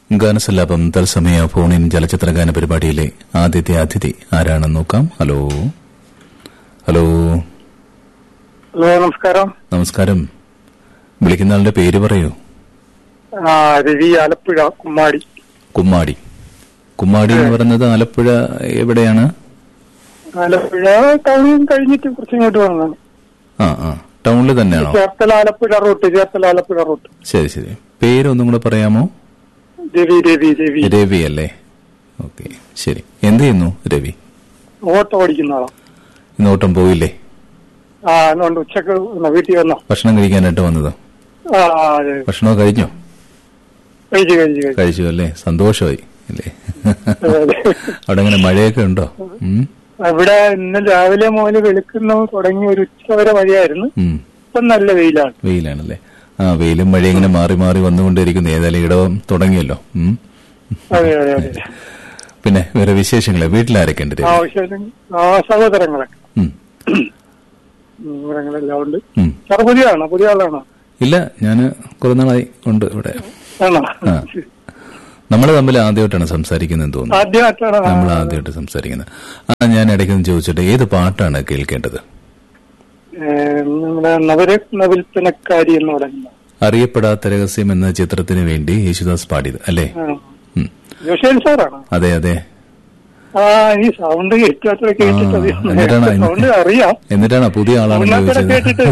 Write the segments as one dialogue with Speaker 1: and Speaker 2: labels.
Speaker 1: ഗാനസല്ലാപം തത്സമയ ഫോണിൻ ചലച്ചിത്ര ഗാന പരിപാടിയിലെ ആദ്യത്തെ അതിഥി ആരാണെന്ന് നോക്കാം ഹലോ ഹലോ
Speaker 2: ഹലോ നമസ്കാരം
Speaker 1: നമസ്കാരം വിളിക്കുന്ന ആളുടെ പേര് പറയൂ
Speaker 2: ആ രവി ആലപ്പുഴ കുമ്മാടി
Speaker 1: കുമ്മാടി കുമ്മാടി എന്ന് പറയുന്നത് ആലപ്പുഴ എവിടെയാണ്
Speaker 2: ആലപ്പുഴ ടൗൺ കഴിഞ്ഞിട്ട് കുറച്ച് ഇങ്ങോട്ട് വന്നതാണ്
Speaker 1: ആ ആ ടൗണിൽ തന്നെയാണോ
Speaker 2: ചേർത്തല ആലപ്പുഴ റൂട്ട് ചേർത്തല ആലപ്പുഴ റൂട്ട്
Speaker 1: ശരി ശരി പേരൊന്നും കൂടെ പറയാമോ
Speaker 2: രവി രവി രവി
Speaker 1: രവി അല്ലേ ഓക്കെ ശരി എന്ത് ചെയ്യുന്നു രവി
Speaker 2: ഓട്ടോ ഓടിക്കുന്ന ആളാ
Speaker 1: ഇന്ന് ഓട്ടം പോയില്ലേ
Speaker 2: ആ അതുകൊണ്ട് ഉച്ചക്ക് വന്നോ, വീട്ടിൽ വന്നോ
Speaker 1: ഭക്ഷണം കഴിക്കാനായിട്ട് വന്നത്
Speaker 2: ആ അതെ.
Speaker 1: ഭക്ഷണമൊക്കെ കഴിഞ്ഞോ
Speaker 2: കഴിച്ചു കഴിച്ചു കഴിച്ചു
Speaker 1: കഴിച്ചു അല്ലേ സന്തോഷമായി അല്ലേ
Speaker 2: അതെ, അതെ.
Speaker 1: അവിടെ അങ്ങനെ മഴയൊക്കെ ഉണ്ടോ ഉം?
Speaker 2: ഇവിടെ ഇന്ന് രാവിലെ മുതൽ വെളുക്കുന്ന തുടങ്ങി ഒരു ഉച്ച വരെ മഴയായിരുന്നു
Speaker 1: ഉം.
Speaker 2: ഇപ്പം നല്ല വെയിലാണ്
Speaker 1: വെയിലാണല്ലേ ആ വെയിലും മഴയും ഇങ്ങനെ മാറി മാറി വന്നുകൊണ്ടിരിക്കുന്നു ഏതായാലും ഇടവം തുടങ്ങിയല്ലോ ഉം.
Speaker 2: അതെ അതെ അതെ
Speaker 1: പിന്നെ വേറെ വിശേഷങ്ങളെ വീട്ടിലാരൊക്കെ ഉണ്ട് രവി?
Speaker 2: ആവശ്യം ആ സഹോദരങ്ങളൊക്കെ
Speaker 1: ഉം.
Speaker 2: സഹോദരങ്ങളെല്ലാം ഉണ്ട്
Speaker 1: ഉം.
Speaker 2: സാർ പുതിയ ആണോ പുതിയ ആളാണോ
Speaker 1: ഇല്ല ഞാന് കുറെ നാളായി ഉണ്ട് ഇവിടെ
Speaker 2: ആണോ
Speaker 1: ആ. നമ്മൾ തമ്മിൽ ആദ്യമായിട്ടാണ് സംസാരിക്കുന്നത് തോന്നുന്നു
Speaker 2: ആദ്യമായിട്ടാണ്
Speaker 1: നമ്മൾ ആദ്യമായിട്ട് സംസാരിക്കുന്നത് ആ ഞാൻ ഇടയ്ക്കൊന്ന് ചോദിച്ചിട്ട് ഏത് പാട്ടാണ് കേൾക്കേണ്ടത്
Speaker 2: ഏഹ്, നമ്മുടെ നവരത്ന വിൽപ്പനക്കാരി എന്ന് പറയുന്ന
Speaker 1: അറിയപ്പെടാത്ത രഹസ്യം എന്ന ചിത്രത്തിന് വേണ്ടി യേശുദാസ് പാടിയത് അല്ലേ
Speaker 2: ആ.
Speaker 1: ഉം.
Speaker 2: ജോഷേൻ സാറാണോ
Speaker 1: അതെ അതെ
Speaker 2: ആ ഈ സൗണ്ട് കേൾക്കാത്ത കേട്ടിട്ട്
Speaker 1: ആ, എന്നിട്ടാണ് അതിന്
Speaker 2: സൗണ്ട് അറിയാം
Speaker 1: എന്നിട്ടാണ് പുതിയ ആളാണെന്ന്
Speaker 2: ഒന്നാമത്തെ കേട്ടിട്ട്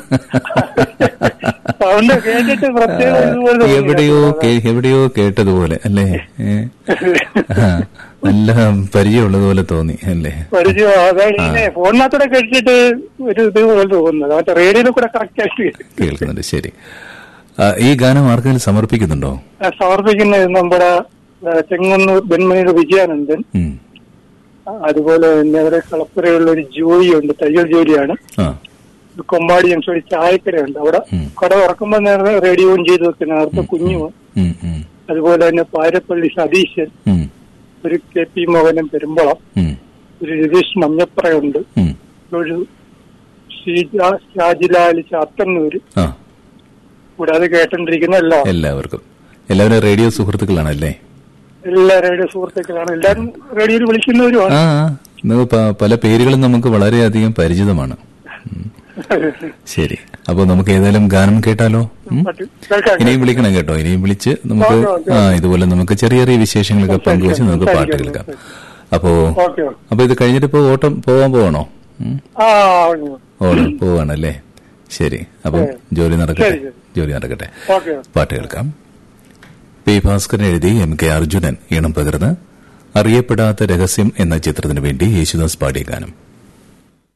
Speaker 2: സൗണ്ട് കേട്ടിട്ട് പ്രത്യേക ഇതുപോലെ തോന്നി.
Speaker 1: എവിടെയോ കേ- എവിടെയോ കേട്ടതുപോലെ അല്ലേ ഏ? ആ, നല്ല പരിചയമുള്ളതുപോലെ തോന്നി അല്ലേ
Speaker 2: പരിചയം അതാണ് ഇങ്ങനെ ഫോണിനകത്തൂടെ കേട്ടിട്ട് ഒരു ഇതുപോലെ തോന്നുന്നത് മറ്റേ റേഡിയോയിൽ കൂടെ കറക്റ്റ് ആയിട്ട് കേൾക്കും.
Speaker 1: കേൾക്കുന്നുണ്ട് ശരി ആ, ഈ ഗാനം ആർക്കെങ്കിലും സമർപ്പിക്കുന്നുണ്ടോ
Speaker 2: ആ, സമർപ്പിക്കുന്നത് നമ്മുടെ ആ, ചെങ്ങന്നൂർ ബെന്മണിയുടെ വിജയാനന്ദൻ
Speaker 1: ഉം.
Speaker 2: ആ, അതുപോലെ തന്നെ അവിടെ കളപ്പുരയുള്ള ഒരു ജോലിയുണ്ട് തയ്യൽ ജോലിയാണ്
Speaker 1: ആ
Speaker 2: കൊമ്പാടി ജംഗ്ഷൻ ഒരു ചായക്കരയുണ്ട് അവിടെ
Speaker 1: ഉം.
Speaker 2: കട തുറക്കുമ്പോൾ നേരത്തെ റേഡിയോ ഓൺ ചെയ്ത് വെക്കുന്ന നേരത്തെ കുഞ്ഞു
Speaker 1: ഉം, ഉം,
Speaker 2: അതുപോലെ തന്നെ പാരപ്പള്ളി സതീശൻ
Speaker 1: ഉം,
Speaker 2: ഒരു കെ പി മോഹനൻ പെരുമ്പളം
Speaker 1: ഉം,
Speaker 2: ഒരു രതീഷ് മഞ്ഞപ്പറയുണ്ട്
Speaker 1: ഉം.
Speaker 2: ഒരു ഷീജ ഷാജിലാൽ ചാത്തന്നൂര്
Speaker 1: ആ
Speaker 2: കൂടാതെ കേട്ടോണ്ടിരിക്കുന്ന എല്ലാ
Speaker 1: എല്ലാവർക്കും എല്ലാവരും റേഡിയോ സുഹൃത്തുക്കളാണല്ലേ
Speaker 2: എല്ലാ റേഡിയോ സുഹൃത്തുക്കളാണ് എല്ലാവരും റേഡിയോയിൽ വിളിക്കുന്നവരുമാണ്
Speaker 1: ആ ആ. ഇന്ന് പ- പല പേരുകളും നമുക്ക് വളരെയധികം പരിചിതമാണ് ഉം. ശരി അപ്പൊ നമുക്ക് ഏതായാലും ഗാനം കേട്ടാലോ ഉം?
Speaker 2: പറ്റും. കേൾക്കാം.
Speaker 1: ഇനിയും വിളിക്കണം കേട്ടോ ഇനിയും വിളിച്ച് നമുക്ക്
Speaker 2: ഓക്കെ, ഓക്കെ.
Speaker 1: ആ ഇതുപോലെ നമുക്ക് ചെറിയ ചെറിയ വിശേഷങ്ങളൊക്കെ
Speaker 2: സംസാരിക്കാം,
Speaker 1: പങ്കുവെച്ച് നമുക്ക് പാട്ട്
Speaker 2: സംസാരിക്കാം.
Speaker 1: കേൾക്കാം അപ്പോ
Speaker 2: ഓക്കെ
Speaker 1: അപ്പൊ ഇത് കഴിഞ്ഞിട്ട് ഇപ്പോ ഓട്ടം പോവാൻ പോവാണോ ഉം?
Speaker 2: ആ
Speaker 1: ഓണം പോവാണല്ലേ ശരി അപ്പം
Speaker 2: ശരി.
Speaker 1: ജോലി നടക്കട്ടെ
Speaker 2: ശരി, ശരി.
Speaker 1: ജോലി നടക്കട്ടെ
Speaker 2: ഓക്കെ
Speaker 1: പാട്ട് കേൾക്കാം പി ഭാസ്കരൻ എഴുതി എം കെ അർജുനൻ ഈണം പകർന്ന് അറിയപ്പെടാത്ത രഹസ്യം എന്ന ചിത്രത്തിനു വേണ്ടി യേശുദാസ് പാടിയ ഗാനം